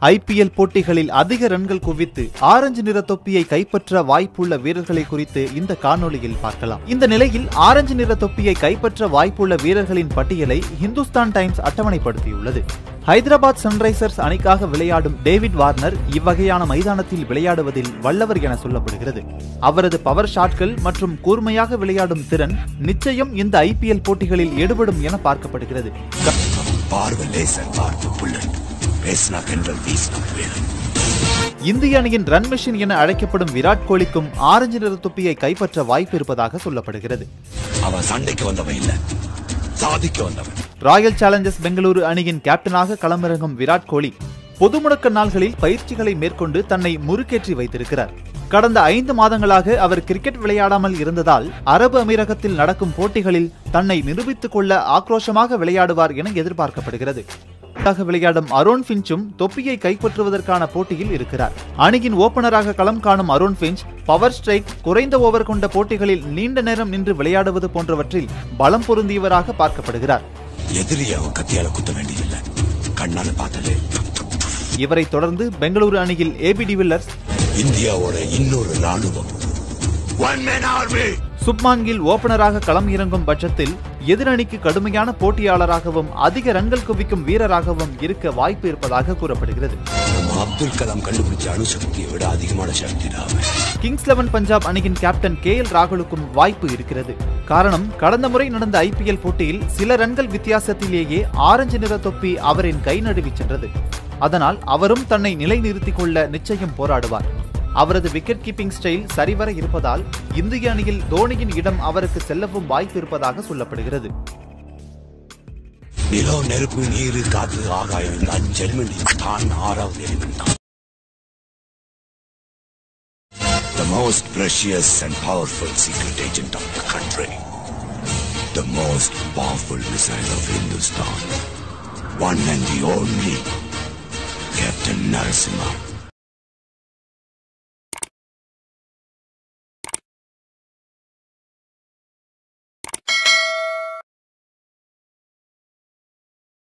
IPL போட்டிகளில் அதிக ரன்கள் குவித்து ஆரஞ்சு நிற தொப்பியை கைப்பற்ற வாய்ப்புள்ள வீரர்களை குறித்து இந்த காணொளியில் பார்க்கலாம் இந்த நிலையில் ஆரஞ்சு நிற தொப்பியை கைப்பற்ற வாய்ப்புள்ள வீரர்களின் பட்டியலை ஹிந்துஸ்தான் டைம்ஸ் அட்டவணைப்படுத்தியுள்ளது ஹைதராபாத் சன்ரைசர்ஸ் அணிக்காக விளையாடும் டேவிட் வார்னர் இவ்வகையான மைதானத்தில் விளையாடுவதில் வல்லவர் என சொல்லப்படுகிறது அவரது பவர் ஷாட்கள் மற்றும் கூர்மையாக விளையாடும் திறன் நிச்சயம் இந்த ஐபிஎல் போட்டிகளில் எடுபடும் என பார்க்கப்படுகிறது பார்வை லேசர் பார்த்து புல்லட் பேசினா கண்கள் வீசினா வேலன் இந்திய அணியின் ரன் மிஷின் என அழைக்கப்படும் விராட் கோலிக்கும் ஆரஞ்சு நிற தொப்பியை கைப்பற்ற வாய்ப்பு இருப்பதாக சொல்லப்படுகிறது அவன் சண்டைக்கு வந்தவன் இல்ல சாதிக்க வந்தவன் ராயல் சேலஞ்சர்ஸ் பெங்களூரு அணியின் கேப்டனாக களமிறங்கும் விராட் கோலி பொது முடக்க நாள்களில் பயிற்சிகளை மேற்கொண்டு தன்னை முறுக்கேற்றி வைத்திருக்கிறார் கடந்த ஐந்து மாதங்களாக அவர் கிரிக்கெட் விளையாடாமல் இருந்ததால் அரபு அமீரகத்தில் நடக்கும் போட்டிகளில் தன்னை நிரூபித்துக் கொள்ள ஆக்ரோஷமாக விளையாடுவார் என எதிர்பார்க்கப்படுகிறது ஆக விளையாடும் அரோன் பிஞ்சும் தொப்பியை கைப்பற்றுவதற்கான போட்டியில் இருக்கிறார் அணியின் ஓபனராக களம் காணும் அரோன் பிஞ்ச் பவர் ஸ்ட்ரைக் குறைந்த ஓவர் கொண்ட போட்டிகளில் நீண்ட நேரம் நின்று விளையாடுவது போன்றவற்றில் பலம் பொருந்தியவராக பார்க்கப்படுகிறார் எதிரியை அவன் கத்தியால குத்த வேண்டியதில்லை கண்ணால பார்த்தாலே இவரை தொடர்ந்து பெங்களூரு அணியில் ஏபி டிவில்லர்ஸ் இந்தியாவோட இன்னொரு ராணுவம் one man army Shubman Gill ஓபனராக களம் இறங்கும் பட்சத்தில் எதிரணிக்கு கடுமையான போட்டியாளராகவும் அதிக ரன்கள் குவிக்கும் வீரராகவும் இருக்க வாய்ப்பு இருப்பதாக கூறப்படுகிறது நம்ம அப்துல் கலாம் கண்டுபிடிச்ச அணுசக்தியை விட அதிகமான சக்தி அவன் கிங்ஸ் லெவன் பஞ்சாப் அணியின் கேப்டன் கே எல் ராகுலுக்கும் வாய்ப்பு இருக்கிறது காரணம் கடந்த முறை நடந்த ஐபிஎல் போட்டியில் சில ரன்கள் வித்தியாசத்திலேயே ஆரஞ்சு நிற தொப்பி அவரின் கை நழுவி சென்றது அதனால் அவரும் தன்னை நிலைநிறுத்திக் கொள்ள நிச்சயம் போராடுவார் அவரது விக்கெட் கீப்பிங் ஸ்டைல் சரிவர இருப்பதால் இந்திய அணியில் தோனியின் இடம் அவருக்கு செல்லவும் வாய்ப்பு இருப்பதாக சொல்லப்படுகிறது நிலம் நெருப்பு நீர் காற்று ஆகாயம் இந்த அஞ்சு எலிமெண்ட் தான் ஆறாவது எலிமெண்ட் தான் The most precious and powerful secret agent of the country. The most powerful missile of Hindustan. One and the only Captain Narasimha.